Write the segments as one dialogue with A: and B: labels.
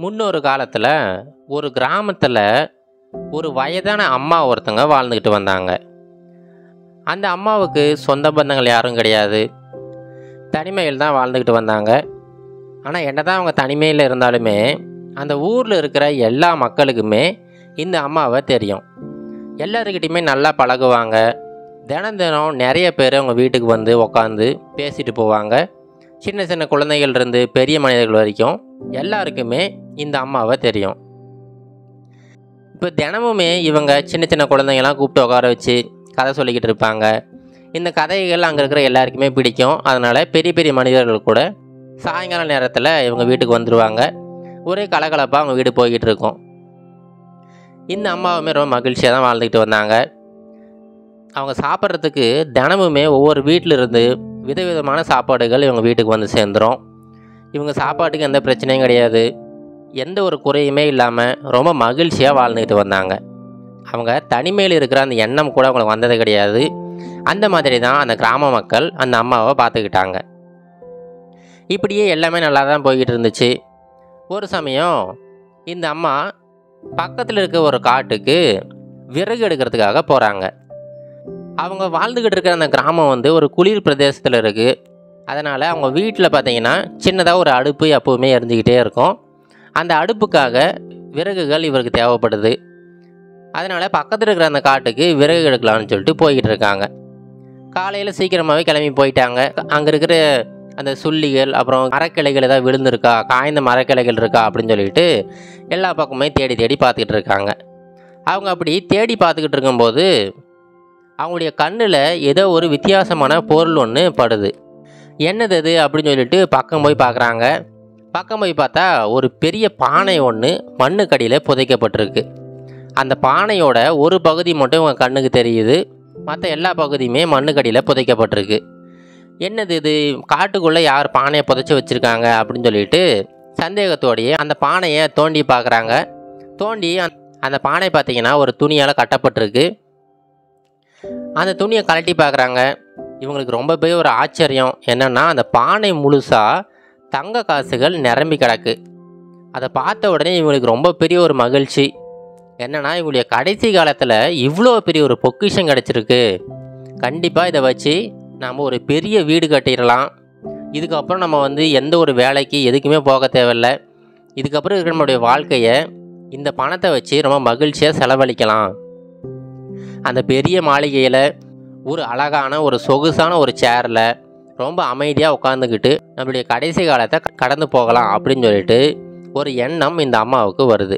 A: முன்னொரு காலத்தில் ஒரு கிராமத்தில் ஒரு வயதான அம்மா ஒருத்தங்க வாழ்ந்துக்கிட்டு வந்தாங்க அந்த அம்மாவுக்கு சொந்த பந்தங்கள் யாரும் கிடையாது தனிமையில் தான் வாழ்ந்துக்கிட்டு வந்தாங்க ஆனால் என்ன தான் அவங்க தனிமையில் இருந்தாலுமே அந்த ஊரில் இருக்கிற எல்லா மக்களுக்குமே இந்த அம்மாவை தெரியும் எல்லாருக்கிட்டையுமே நல்லா பழகுவாங்க தினம் தினம் நிறைய பேர் அவங்க வீட்டுக்கு வந்து உக்காந்து பேசிட்டு போவாங்க சின்ன சின்ன குழந்தைகள் இருந்து பெரிய மனிதர்கள் வரைக்கும் எல்லாருக்குமே இந்த அம்மாவை தெரியும் இப்போ தினமுமே இவங்க சின்ன சின்ன குழந்தைங்கலாம் கூப்பிட்டு உட்கார வச்சு கதை சொல்லிக்கிட்டு இருப்பாங்க இந்த கதைகள் அங்கே இருக்கிற எல்லாருக்குமே பிடிக்கும் அதனால் பெரிய பெரிய மனிதர்கள் கூட சாயங்கால நேரத்தில் இவங்க வீட்டுக்கு வந்துடுவாங்க ஒரே கலகலப்பாக அவங்க வீடு போய்கிட்டு இருக்கும் இந்த அம்மாவுமே ரொம்ப மகிழ்ச்சியாக தான் வாழ்ந்துக்கிட்டு வந்தாங்க அவங்க சாப்பிட்றதுக்கு தினமுமே ஒவ்வொரு வீட்டில் இருந்து விதவிதமான சாப்பாடுகள் இவங்க வீட்டுக்கு வந்து சேர்ந்துடும் இவங்க சாப்பாட்டுக்கு எந்த பிரச்சனையும் கிடையாது எந்த ஒரு குறையுமே இல்லாமல் ரொம்ப மகிழ்ச்சியாக வாழ்ந்துக்கிட்டு வந்தாங்க அவங்க தனிமையில் இருக்கிற அந்த எண்ணம் கூட அவங்களுக்கு வந்தது கிடையாது அந்த மாதிரி தான் அந்த கிராம மக்கள் அந்த அம்மாவை பார்த்துக்கிட்டாங்க இப்படியே எல்லாமே நல்லா தான் போய்கிட்டு இருந்துச்சு ஒரு சமயம் இந்த அம்மா பக்கத்தில் இருக்க ஒரு காட்டுக்கு விறகு எடுக்கிறதுக்காக போகிறாங்க அவங்க வாழ்ந்துக்கிட்டு இருக்கிற அந்த கிராமம் வந்து ஒரு குளிர் பிரதேசத்தில் இருக்குது அதனால் அவங்க வீட்டில் பார்த்தீங்கன்னா சின்னதாக ஒரு அடுப்பு எப்போவுமே எரிஞ்சிக்கிட்டே இருக்கும் அந்த அடுப்புக்காக விறகுகள் இவருக்கு தேவைப்படுது அதனால் பக்கத்தில் இருக்கிற அந்த காட்டுக்கு விறகு எடுக்கலாம்னு சொல்லிட்டு போய்கிட்டு இருக்காங்க காலையில் சீக்கிரமாகவே கிளம்பி போயிட்டாங்க அங்கே இருக்கிற அந்த சுள்ளிகள் அப்புறம் மரக்கிளைகள் ஏதாவது விழுந்திருக்கா காய்ந்த மரக்கிளைகள் இருக்கா அப்படின்னு சொல்லிட்டு எல்லா பக்கமே தேடி தேடி பார்த்துக்கிட்டு இருக்காங்க அவங்க அப்படி தேடி பார்த்துக்கிட்டு இருக்கும்போது அவங்களுடைய கண்ணில் ஏதோ ஒரு வித்தியாசமான பொருள் ஒன்று படுது என்னது அது அப்படின்னு சொல்லிட்டு பக்கம் போய் பார்க்குறாங்க பக்கம் போய் பார்த்தா ஒரு பெரிய பானை ஒன்று மண்ணுக்கடியில் புதைக்கப்பட்டிருக்கு அந்த பானையோட ஒரு பகுதி மட்டும் உங்கள் கண்ணுக்கு தெரியுது மற்ற எல்லா பகுதியுமே மண்ணுக்கடியில் புதைக்கப்பட்டிருக்கு என்னது இது காட்டுக்குள்ளே யார் பானையை புதைச்சி வச்சுருக்காங்க அப்படின்னு சொல்லிட்டு சந்தேகத்தோடையே அந்த பானையை தோண்டி பார்க்குறாங்க தோண்டி அந்த- அந்த பானை பார்த்தீங்கன்னா ஒரு துணியால் கட்டப்பட்டிருக்கு அந்த துணியை கழட்டி பார்க்குறாங்க இவங்களுக்கு ரொம்ப பெரிய ஒரு ஆச்சரியம் என்னென்னா அந்த பானை முழுசாக தங்க காசுகள் நிரம்பி கிடக்கு அதை பார்த்த உடனே இவங்களுக்கு ரொம்ப பெரிய ஒரு மகிழ்ச்சி என்னென்னா இவங்களுடைய கடைசி காலத்தில் இவ்வளோ பெரிய ஒரு பொக்கிஷம் கிடச்சிருக்கு கண்டிப்பாக இதை வச்சு நாம் ஒரு பெரிய வீடு கட்டிடலாம் இதுக்கப்புறம் நம்ம வந்து எந்த ஒரு வேலைக்கு எதுக்குமே போக தேவையில்ல இதுக்கப்புறம் இருக்கிற நம்மளுடைய வாழ்க்கையை இந்த பணத்தை வச்சு ரொம்ப மகிழ்ச்சியாக செலவழிக்கலாம் அந்த பெரிய மாளிகையில் ஒரு அழகான ஒரு சொகுசான ஒரு சேரில் ரொம்ப அமைதியாக உட்காந்துக்கிட்டு நம்மளுடைய கடைசி காலத்தை க- கடந்து போகலாம் அப்படின்னு சொல்லிட்டு ஒரு எண்ணம் இந்த அம்மாவுக்கு வருது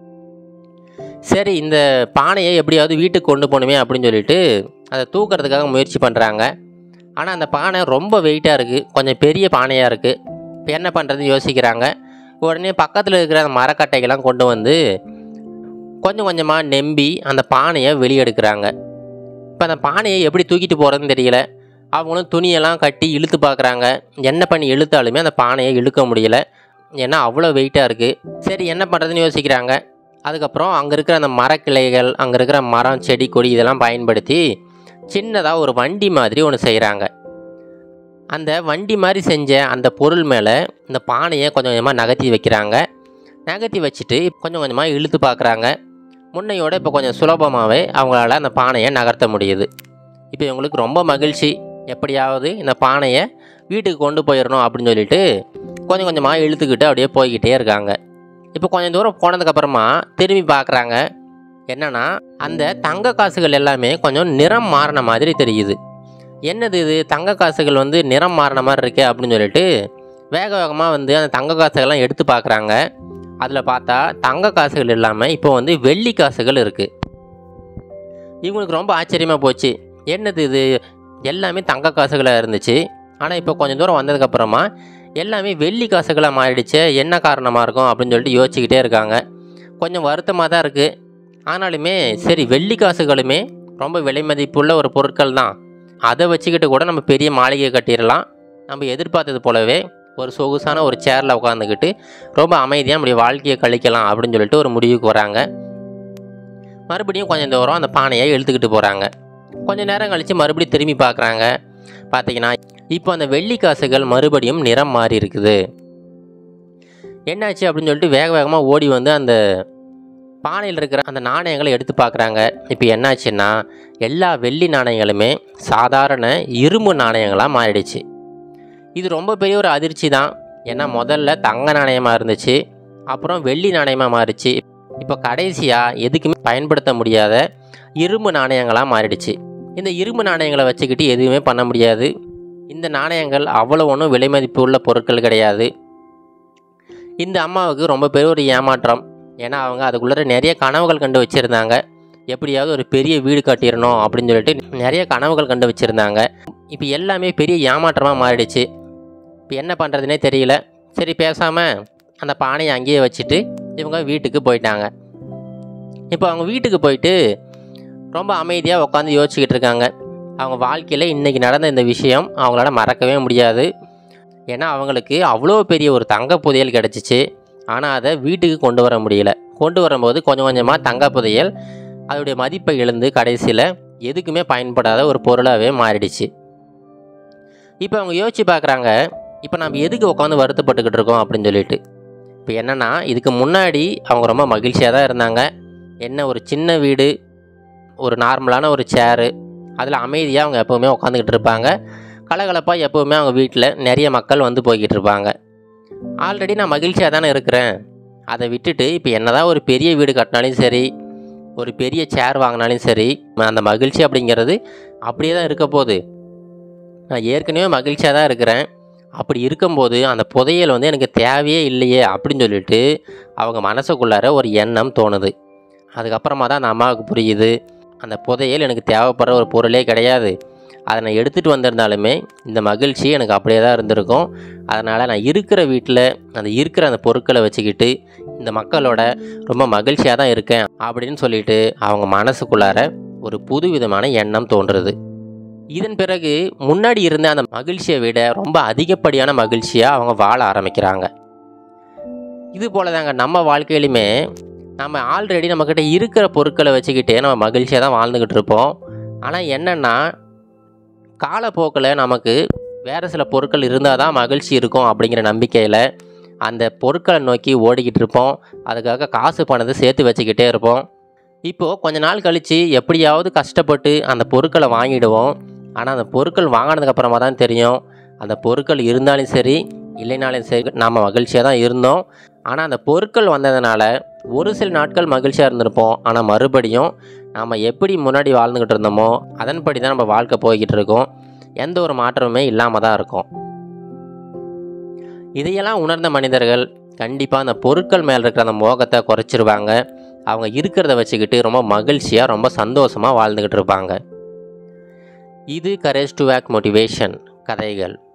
A: சரி இந்த பானையை எப்படியாவது வீட்டுக்கு கொண்டு போகணுமே அப்படின்னு சொல்லிட்டு அதை தூக்கிறதுக்காக முயற்சி பண்ணுறாங்க ஆனால் அந்த பானை ரொம்ப வெயிட்டாக இருக்குது கொஞ்சம் பெரிய பானையாக இருக்குது இப்போ என்ன பண்ணுறதுன்னு யோசிக்கிறாங்க உடனே பக்கத்தில் இருக்கிற அந்த மரக்கட்டைகள்லாம் கொண்டு வந்து கொஞ்சம் கொஞ்சமாக நெம்பி அந்த பானையை வெளியெடுக்கிறாங்க இப்போ அந்த பானையை எப்படி தூக்கிட்டு போகிறதுன்னு தெரியல அவங்களும் துணியெல்லாம் கட்டி இழுத்து பார்க்குறாங்க என்ன பண்ணி இழுத்தாலுமே அந்த பானையை இழுக்க முடியல ஏன்னா அவ்வளோ வெயிட்டாக இருக்குது சரி என்ன பண்ணுறதுன்னு யோசிக்கிறாங்க அதுக்கப்புறம் அங்கே இருக்கிற அந்த மரக்கிளைகள் அங்கே இருக்கிற மரம் செடி கொடி இதெல்லாம் பயன்படுத்தி சின்னதாக ஒரு வண்டி மாதிரி ஒன்று செய்கிறாங்க அந்த வண்டி மாதிரி செஞ்ச அந்த பொருள் மேலே இந்த பானையை கொஞ்சம் கொஞ்சமாக நகர்த்தி வைக்கிறாங்க நகர்த்தி வச்சுட்டு கொஞ்சம் கொஞ்சமாக இழுத்து பார்க்குறாங்க முன்னையோட இப்போ கொஞ்சம் சுலபமாகவே அவங்களால அந்த பானையை நகர்த்த முடியுது இப்போ இவங்களுக்கு ரொம்ப மகிழ்ச்சி எப்படியாவது இந்த பானையை வீட்டுக்கு கொண்டு போயிடணும் அப்படின்னு சொல்லிட்டு கொஞ்சம் கொஞ்சமாக இழுத்துக்கிட்டு அப்படியே போய்கிட்டே இருக்காங்க இப்போ கொஞ்சம் தூரம் போனதுக்கப்புறமா திரும்பி பார்க்குறாங்க என்னன்னா அந்த தங்க காசுகள் எல்லாமே கொஞ்சம் நிறம் மாறின மாதிரி தெரியுது என்னது இது தங்க காசுகள் வந்து நிறம் மாறின மாதிரி இருக்கே அப்படின்னு சொல்லிட்டு வேக வேகமாக வந்து அந்த தங்க காசுகள்லாம் எடுத்து பார்க்குறாங்க அதில் பார்த்தா தங்க காசுகள் இல்லாமல் இப்போ வந்து வெள்ளி காசுகள் இருக்குது இவங்களுக்கு ரொம்ப ஆச்சரியமாக போச்சு என்னது இது எல்லாமே தங்க காசுகளாக இருந்துச்சு ஆனால் இப்போ கொஞ்சம் தூரம் வந்ததுக்கப்புறமா எல்லாமே வெள்ளி காசுகளாக மாறிடுச்சு என்ன காரணமாக இருக்கும் அப்படின்னு சொல்லிட்டு யோசிச்சுக்கிட்டே இருக்காங்க கொஞ்சம் வருத்தமாக தான் இருக்குது ஆனாலுமே சரி வெள்ளி காசுகளுமே ரொம்ப விலை மதிப்புள்ள ஒரு பொருட்கள் தான் அதை வச்சுக்கிட்டு கூட நம்ம பெரிய மாளிகை கட்டிடலாம் நம்ம எதிர்பார்த்தது போலவே ஒரு சொகுசான ஒரு சேரில் உட்காந்துக்கிட்டு ரொம்ப அமைதியாக நம்முடைய வாழ்க்கையை கழிக்கலாம் அப்படின்னு சொல்லிட்டு ஒரு முடிவுக்கு வராங்க மறுபடியும் கொஞ்சம் தூரம் அந்த பானையை இழுத்துக்கிட்டு போகிறாங்க கொஞ்சம் நேரம் கழித்து மறுபடியும் திரும்பி பார்க்குறாங்க பார்த்தீங்கன்னா இப்போ அந்த வெள்ளி காசுகள் மறுபடியும் நிறம் மாறி இருக்குது என்னாச்சு அப்படின்னு சொல்லிட்டு வேக வேகமாக ஓடி வந்து அந்த பானையில் இருக்கிற அந்த நாணயங்களை எடுத்து பார்க்குறாங்க இப்போ என்னாச்சுன்னா எல்லா வெள்ளி நாணயங்களுமே சாதாரண இரும்பு நாணயங்களாக மாறிடுச்சு இது ரொம்ப பெரிய ஒரு அதிர்ச்சி தான் ஏன்னா முதல்ல தங்க நாணயமாக இருந்துச்சு அப்புறம் வெள்ளி நாணயமாக மாறிச்சு இப்போ கடைசியாக எதுக்குமே பயன்படுத்த முடியாத இரும்பு நாணயங்களாக மாறிடுச்சு இந்த இரும்பு நாணயங்களை வச்சுக்கிட்டு எதுவுமே பண்ண முடியாது இந்த நாணயங்கள் அவ்வளோ ஒன்றும் விலை மதிப்பு உள்ள பொருட்கள் கிடையாது இந்த அம்மாவுக்கு ரொம்ப பெரிய ஒரு ஏமாற்றம் ஏன்னா அவங்க அதுக்குள்ளே நிறைய கனவுகள் கண்டு வச்சுருந்தாங்க எப்படியாவது ஒரு பெரிய வீடு கட்டிடணும் அப்படின்னு சொல்லிட்டு நிறைய கனவுகள் கண்டு வச்சுருந்தாங்க இப்போ எல்லாமே பெரிய ஏமாற்றமாக மாறிடுச்சு இப்போ என்ன பண்ணுறதுனே தெரியல சரி பேசாமல் அந்த பானையை அங்கேயே வச்சுட்டு இவங்க வீட்டுக்கு போயிட்டாங்க இப்போ அவங்க வீட்டுக்கு போயிட்டு ரொம்ப அமைதியாக உட்காந்து யோசிச்சுக்கிட்டு இருக்காங்க அவங்க வாழ்க்கையில் இன்றைக்கி நடந்த இந்த விஷயம் அவங்களால மறக்கவே முடியாது ஏன்னா அவங்களுக்கு அவ்வளோ பெரிய ஒரு தங்க புதையல் கிடச்சிச்சு ஆனால் அதை வீட்டுக்கு கொண்டு வர முடியல கொண்டு வரும்போது கொஞ்சம் கொஞ்சமாக தங்க புதையல் அதோடைய மதிப்பை இழந்து கடைசியில் எதுக்குமே பயன்படாத ஒரு பொருளாகவே மாறிடுச்சு இப்போ அவங்க யோசிச்சு பார்க்குறாங்க இப்போ நம்ம எதுக்கு உட்காந்து வருத்தப்பட்டுக்கிட்டு இருக்கோம் அப்படின்னு சொல்லிட்டு இப்போ என்னென்னா இதுக்கு முன்னாடி அவங்க ரொம்ப மகிழ்ச்சியாக தான் இருந்தாங்க என்ன ஒரு சின்ன வீடு ஒரு நார்மலான ஒரு சேரு அதில் அமைதியாக அவங்க எப்போவுமே உட்காந்துக்கிட்டு இருப்பாங்க கலகலப்பாக எப்போவுமே அவங்க வீட்டில் நிறைய மக்கள் வந்து போய்கிட்டு இருப்பாங்க ஆல்ரெடி நான் மகிழ்ச்சியாக தானே இருக்கிறேன் அதை விட்டுட்டு இப்போ என்னதான் ஒரு பெரிய வீடு கட்டினாலும் சரி ஒரு பெரிய சேர் வாங்கினாலும் சரி அந்த மகிழ்ச்சி அப்படிங்கிறது அப்படியே தான் இருக்க போகுது நான் ஏற்கனவே மகிழ்ச்சியாக தான் இருக்கிறேன் அப்படி இருக்கும்போது அந்த புதையல் வந்து எனக்கு தேவையே இல்லையே அப்படின்னு சொல்லிட்டு அவங்க மனசுக்குள்ளார ஒரு எண்ணம் தோணுது அதுக்கப்புறமா தான் அந்த அம்மாவுக்கு புரியுது அந்த புதையல் எனக்கு தேவைப்படுற ஒரு பொருளே கிடையாது அதை நான் எடுத்துகிட்டு வந்திருந்தாலுமே இந்த மகிழ்ச்சி எனக்கு அப்படியே தான் இருந்திருக்கும் அதனால் நான் இருக்கிற வீட்டில் அந்த இருக்கிற அந்த பொருட்களை வச்சுக்கிட்டு இந்த மக்களோட ரொம்ப மகிழ்ச்சியாக தான் இருக்கேன் அப்படின்னு சொல்லிட்டு அவங்க மனசுக்குள்ளார ஒரு புது விதமான எண்ணம் தோன்றுறது இதன் பிறகு முன்னாடி இருந்த அந்த மகிழ்ச்சியை விட ரொம்ப அதிகப்படியான மகிழ்ச்சியாக அவங்க வாழ ஆரம்பிக்கிறாங்க இது போல தாங்க நம்ம வாழ்க்கையிலுமே நம்ம ஆல்ரெடி நம்மக்கிட்ட இருக்கிற பொருட்களை வச்சுக்கிட்டே நம்ம மகிழ்ச்சியாக தான் வாழ்ந்துக்கிட்டு இருப்போம் ஆனால் என்னென்னா காலப்போக்கில் நமக்கு வேறு சில பொருட்கள் இருந்தால் தான் மகிழ்ச்சி இருக்கும் அப்படிங்கிற நம்பிக்கையில் அந்த பொருட்களை நோக்கி ஓடிக்கிட்டு இருப்போம் அதுக்காக காசு பணத்தை சேர்த்து வச்சுக்கிட்டே இருப்போம் இப்போது கொஞ்ச நாள் கழித்து எப்படியாவது கஷ்டப்பட்டு அந்த பொருட்களை வாங்கிடுவோம் ஆனால் அந்த பொருட்கள் வாங்கினதுக்கப்புறமா தான் தெரியும் அந்த பொருட்கள் இருந்தாலும் சரி இல்லைனாலும் சரி நம்ம மகிழ்ச்சியாக தான் இருந்தோம் ஆனால் அந்த பொருட்கள் வந்ததுனால ஒரு சில நாட்கள் மகிழ்ச்சியாக இருந்திருப்போம் ஆனால் மறுபடியும் நாம் எப்படி முன்னாடி வாழ்ந்துக்கிட்டு இருந்தோமோ அதன்படி தான் நம்ம வாழ்க்கை போய்கிட்டு இருக்கோம் எந்த ஒரு மாற்றமுமே இல்லாமல் தான் இருக்கும் இதையெல்லாம் உணர்ந்த மனிதர்கள் கண்டிப்பாக அந்த பொருட்கள் மேலே இருக்கிற அந்த மோகத்தை குறைச்சிருவாங்க அவங்க இருக்கிறத வச்சுக்கிட்டு ரொம்ப மகிழ்ச்சியாக ரொம்ப சந்தோஷமாக வாழ்ந்துக்கிட்டு இருப்பாங்க இது கரேஜ் டு வேக் மோட்டிவேஷன் கதைகள்